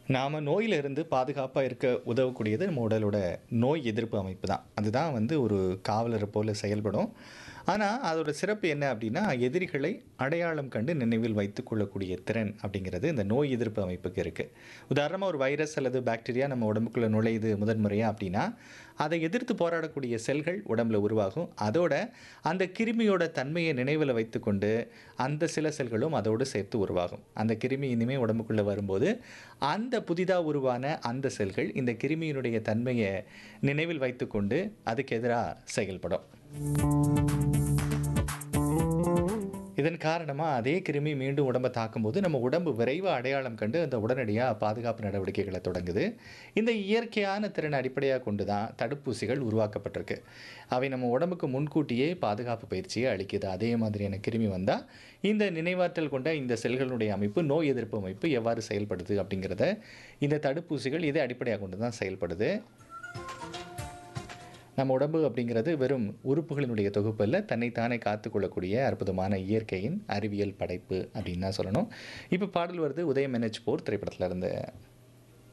நாம நோயிலிருந்து பாதுகாப்பா இருக்க உதவக்கூடியது நம்ம உடலோட நோய் எதிர்ப்பு அமைப்பு தான். அதுதான் வந்து ஒரு காவலர் போல செயல்படும். ஆனா, அதோட சிறப்பு என்ன அப்டின்னா, எதிரிகளை அடையாளம் கண்டு நினைவில் வைத்துக் கொள்ளக்கூடிய திறன் அப்படிங்கிறது இந்த நோய் எதிர்ப்பு அமைப்புக்கு இருக்கு. உதாரணமா ஒரு வைரஸ் அல்லது பாக்டீரியா நம்ம உடம்புக்குள்ள நுழையுது முதன் முறையா அப்டின்னா, அதை எதிர்த்து போராடக்கூடிய செல்கள் உடம்புல உருவாகும். அதோட அந்த கிருமியோட தன்மைய நினைவுல வைத்துக்கொண்டு, அந்த சில செல்களும் அதோடு சேர்த்து உருவாகும். அந்த கிருமி இனிமே உடம்புக்குள்ள வரும்போது, அந்த புதிதா உருவான அந்த செல்கள் இந்த கிருமியினுடைய தன்மைய நினைவில் வைத்துக்கொண்டு, அதுக்கு எதிரா செயல்படும். இதன் காரணமா அதே கிருமி மீண்டும் உடம்ப தாக்கும்போது, நம்ம உடம்பு விரைவா அடையாளம் கண்டு அந்த உடனடியா பாதுகாப்பு நடவடிக்கைகள தொடங்குது. இந்த இயற்கையான திறன அடிப்படையா கொண்டு தான் தடுப்பூசிகள் உருவாக்கப்பட்டிருக்கு. அவை நம்ம உடம்புக்கு முன்கூட்டியே பாதுகாப்பு பயிற்சிய அளிக்குது. அதே மாதிரியான கிருமி வந்தா, இந்த நினைவாற்றல் கொண்ட இந்த செல்களுடைய அமைப்பு, நோய் எதிர்ப்பு அமைப்பு எவ்வாறு செயல்படுது அப்படிங்கிறத, இந்த தடுப்பூசிகள் இதை அடிப்படையாகக் கொண்டு தான் செயல்படுது. நம்ம உடம்பு அப்படிங்கிறது வெறும் உறுப்புகளினுடைய தொகுப்பு அல்ல. தன்னைத் தானே காத்துக் கொள்ளக்கூடிய அற்புதமான இயற்கையின் அறிவியல் படைப்பு அப்படின்னு தான் சொல்லணும். இப்ப பாடல் வருது உதயம் என்எச் 4 திரைப்படத்துல இருந்து.